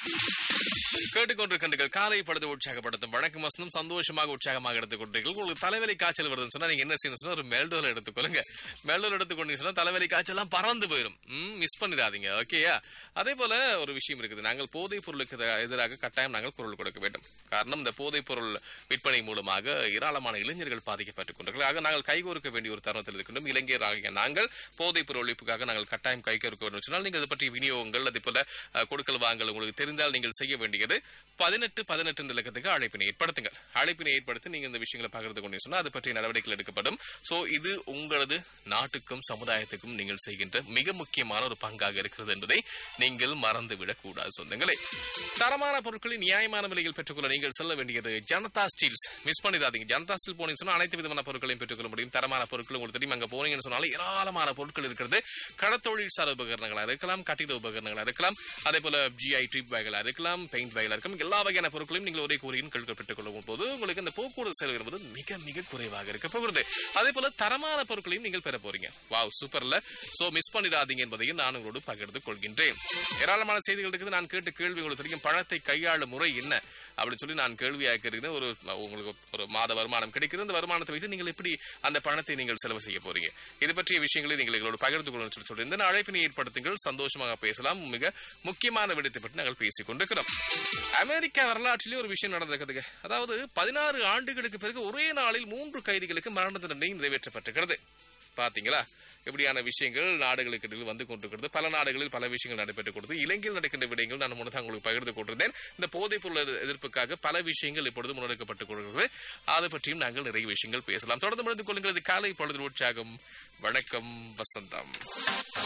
கேட்டுக்கொண்டிருக்கின்றீர்கள் காலை பொழுது உற்சாகப்படுத்தும் வணக்கம் வசனம் சந்தோஷமாக உற்சாகமாக எடுத்துக்கொண்டீர்கள் உங்களுக்கு தலைவலி காய்ச்சல் வருதுன்னு சொன்னா நீங்க என்ன செய்யணும் சொன்னா ஒரு மெல்டோல் எடுத்துக்கொள்ளுங்க மெல்டோல் எடுத்துக்கொண்டீங்க சொன்னா தலைவலி காய்ச்சல் எல்லாம் பறந்து போயிடும் மிஸ் பண்ணிடாதீங்க ஓகேயா அதே போல ஒரு விஷயம் இருக்குது நாங்கள் போதைப் பொருளுக்கு எதிரா- எதிராக கட்டாயம் நாங்கள் குரல் கொடுக்க வேண்டும் காரணம் இந்த போதைப் பொருள் விற்பனை மூலமாக ஏராளமான இளைஞர்கள் பாதிக்கப்பட்டுக் கொண்டிருக்கிறார்கள் ஆக நாங்கள் கைகோர்க்க வேண்டிய ஒரு தருணத்தில் இருக்கின்றோம் இளைஞராகிய நாங்கள் போதைப் பொருள் ஒழிப்புக்காக நாங்கள் கட்டாயம் கைகோர்க்க வேண்டும் சொன்னால் நீங்கள் இது பற்றி விநியோகங்கள் அதே போல அஹ், கொடுக்கல் வாங்கல் உங்களுக்கு தெரிந்தால் நீங்கள் செய்ய வேண்டியது பதினெட்டு பதினெட்டு இலக்கத்துக்கு அழைப்பினை ஏற்படுத்துங்கள் அழைப்பினை ஏற்படுத்தி நீங்க இந்த விஷயங்களை பகிர்ந்து கொண்டு சொன்னா அது பற்றிய நடவடிக்கைகள் எடுக்கப்படும் சோ இது உங்களது நாட்டுக்கும் சமுதாயத்துக்கும் நீங்கள் செய்கின்ற மிக முக்கியமான ஒரு பங்காக இருக்கிறது என்பதை நீங்கள் மறந்துவிடக் கூடாது சொந்தங்களே தரமான பொருட்களை நியாயமான விலையில் பெற்றுக்கொள்ள நீங்கள் செல்ல வேண்டியது ஜனதா ஸ்டீல்ஸ் மிஸ் பண்ணிடாதீங்க ஜனதா ஸ்டீல் போனீங்கன்னு சொன்னா அனைத்து விதமான பொருட்களையும் பெற்றுக்கொள்ள முடியும் தரமான பொருட்கள் உங்களுக்கு தெரியும் அங்க போனீங்கன்னு சொன்னாலும் ஏராளமான பொருட்கள் இருக்கிறது கடத்தொழில் சார் உபகரணங்களா இருக்கலாம் கட்டிட உபகரணங்களா இருக்கலாம் அதே போல ஜிஐ ட்ரிப் பேகளா இருக்கலாம் பெயிண்ட் பேகளா இருக்கலாம் எல்லா வகையான பொருட்களையும் நீங்கள் ஒரே கூறியின் கழுக்க பெற்றுக் கொள்ளும் போது உங்களுக்கு இந்த போக்குவரத்து செலவு என்பது மிக மிக குறைவாக இருக்க போகிறது அதே போல தரமான பொருட்களையும் நீங்கள் பெற போறீங்க வாவ் சூப்பர்ல சோ மிஸ் பண்ணிடாதீங்க என்பதையும் நான் உங்களோடு பகிர்ந்து கொள்கின்றேன் ஏராளமான செய்திகள் இருக்குது நான் கேட்ட கேள்வி உங்களுக்கு தெரியும் பணத்தை கையாளும் முறை என்ன அப்படின்னு சொல்லி நான் கேள்வியாக இருக்கிறேன் ஒரு உங்களுக்கு ஒரு மாத வருமானம் கிடைக்கிறது அந்த வருமானத்தை வைத்து நீங்கள் எப்படி அந்த பணத்தை நீங்கள் செலவு செய்ய போறீங்க இது பற்றிய விஷயங்களை நீங்கள் எங்களோடு பகிர்ந்து கொள்ளணும்னு சொல்லி சொல்லி இந்த அழைப்பினை ஏற்படுத்துங்கள் சந்தோஷமாக பேசலாம் மிக முக்கியமான விடயத்தை பற்றி நாங்கள் பேசிக் கொண்டிருக்கிறோம் அமெரிக்கா வரலாற்றிலே ஒரு விஷயம் நடந்திருக்குதுங்க அதாவது பதினாறு ஆண்டுகளுக்கு பிறகு ஒரே நாளில் மூன்று கைதிகளுக்கு மரண தண்டனை நிறைவேற்றப்பட்டிருக்கிறது பாத்தீங்களா இப்படியான விஷயங்கள் நாடுகளுக்கு இடையில் வந்து கொண்டிருக்கிறது பல நாடுகளில் பல விஷயங்கள் நடைபெற்றுக் கொடுத்து இலங்கையில் நடக்கின்ற விடயங்கள் நான் முன்னதாக உங்களுக்கு பகிர்ந்து கொண்டிருந்தேன் இந்த போதைப் பொருள் எதிர்- எதிர்ப்புக்காக பல விஷயங்கள் இப்பொழுது முன்னெடுக்கப்பட்டுக் கொண்டிருக்கிறது அது பற்றியும் நாங்கள் நிறைய விஷயங்கள் பேசலாம் தொடர்ந்து முடிந்து கொள்ளுங்கள் இது காலை பொழுது உற்சாகம் வணக்கம் வசந்தம்